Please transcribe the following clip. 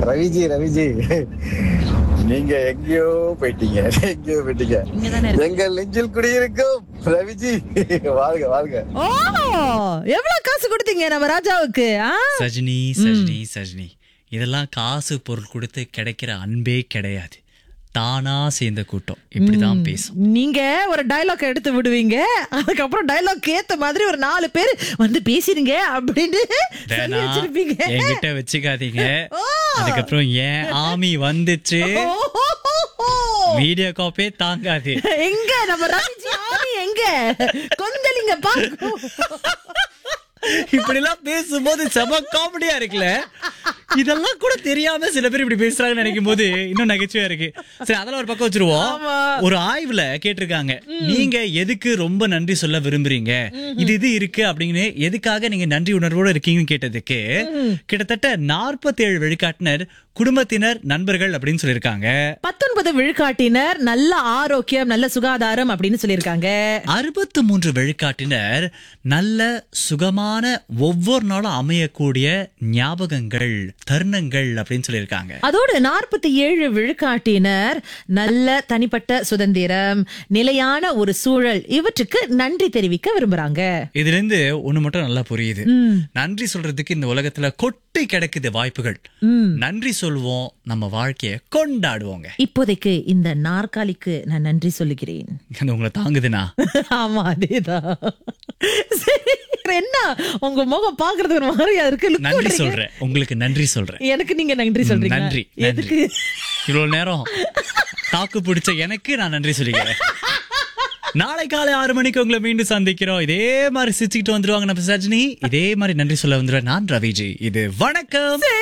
ரவிஜி ரவிஜி நீங்க எங்கேயோ போயிட்டீங்க எங்கேயோ போயிட்டீங்க இங்கதானே இருக்கு. எங்கள் நெஞ்சில் குடியிருக்கும் ரவிஜி வாழ்க வாழ்க ஓ எவ்வளவு காசு கொடுத்தீங்க நம்ம ராஜாவுக்கு ஆ? சஜினி சஜினி சஜினி இதெல்லாம் காசு பொருள் கொடுத்து கிடைக்கிற அன்பே கிடையாது தானா சேர்ந்த கூட்டம் இப்படிதான் பேசும் நீங்க ஒரு டயலாக் எடுத்து விடுவீங்க அதுக்கப்புறம் டயலாக் ஏத்த மாதிரி ஒரு நாலு பேர் வந்து பேசிடுங்க அப்படின்னு சொல்லி வேணா வச்சிருப்பீங்க என்கிட்ட வச்சுக்காதீங்க ஓ. அதுக்கப்புறம் ஏன் ஆமி வந்துச்சு ஓஹோஹோஹோ. வீடியோ காப்பே தாங்காது எங்க நம்ம ராஜி ஆமி எங்க கொந்தளிங்க பாக்கும் இப்படி எல்லாம் பேசும்போது செம காமெடியா இருக்குல்ல இதெல்லாம் கூட தெரியாம சில பேர் இப்படி பேசுறாங்கன்னு நினைக்கும் போது இன்னும் நகைச்சுவையா இருக்கு சரி அதெல்லாம் ஒரு பக்கம் வச்சிருவோம் ஆமா. ஒரு ஆய்வுல கேட்டிருக்காங்க நீங்க எதுக்கு ரொம்ப நன்றி சொல்ல விரும்புறீங்க இது இது இருக்கு அப்படின்னு எதுக்காக நீங்க நன்றி உணர்வோட இருக்கீங்கன்னு கேட்டதுக்கு கிட்டத்தட்ட 47 ஏழு விழுக்காட்டினர் குடும்பத்தினர் நண்பர்கள் அப்படின்னு சொல்லியிருக்காங்க பத்தொன்பது விழுக்காட்டினர் நல்ல ஆரோக்கியம் நல்ல சுகாதாரம் அப்படின்னு சொல்லியிருக்காங்க அறுபத்து மூன்று விழுக்காட்டினர் நல்ல சுகமான ஒவ்வொரு நாளும் அமையக்கூடிய ஞாபகங்கள் தருணங்கள் அப்படின்னு சொல்லியிருக்காங்க அதோடு நாற்பத்தி ஏழு விழுக்காட்டினர் நல்ல தனிப்பட்ட சுதந்திரம் நிலையான ஒரு சூழல் இவற்றுக்கு நன்றி தெரிவிக்க விரும்புறாங்க இதுல இருந்து ஒண்ணு மட்டும் நல்லா புரியுது நன்றி சொல்றதுக்கு இந்த உலகத்துல கொட்டி கிடக்குது வாய்ப்புகள் நன்றி சொல்வோம் நம்ம வாழ்க்கைய கொண்டாடுவோங்க இப்போதைக்கு இந்த நாற்காலிக்கு நான் நன்றி சொல்லுகிறேன் அது உங்களை தாங்குதுனா ஆமா அதேதான் சரி, என்ன உங்க முகம் பாக்குறது ஒரு மாதிரியா இருக்கு look நன்றி விடுறீங்க. சொல்றேன் உங்களுக்கு நன்றி சொல்றேன் எனக்கு நீங்க நன்றி சொல்றீங்க நன்றி நன்றி எதுக்கு இவ்வளவு நேரம் தாக்கு பிடிச்ச எனக்கு நான் நன்றி சொல்லிக்கிறேன் நாளை காலை ஆறு மணிக்கு உங்களை மீண்டும் சந்திக்கிறோம் இதே மாதிரி சிரிச்சுக்கிட்டு வந்துருவாங்க நம்ம சஜினி இதே மாதிரி நன்றி சொல்ல வந்துருவேன் நான் ரவிஜி இது வணக்கம்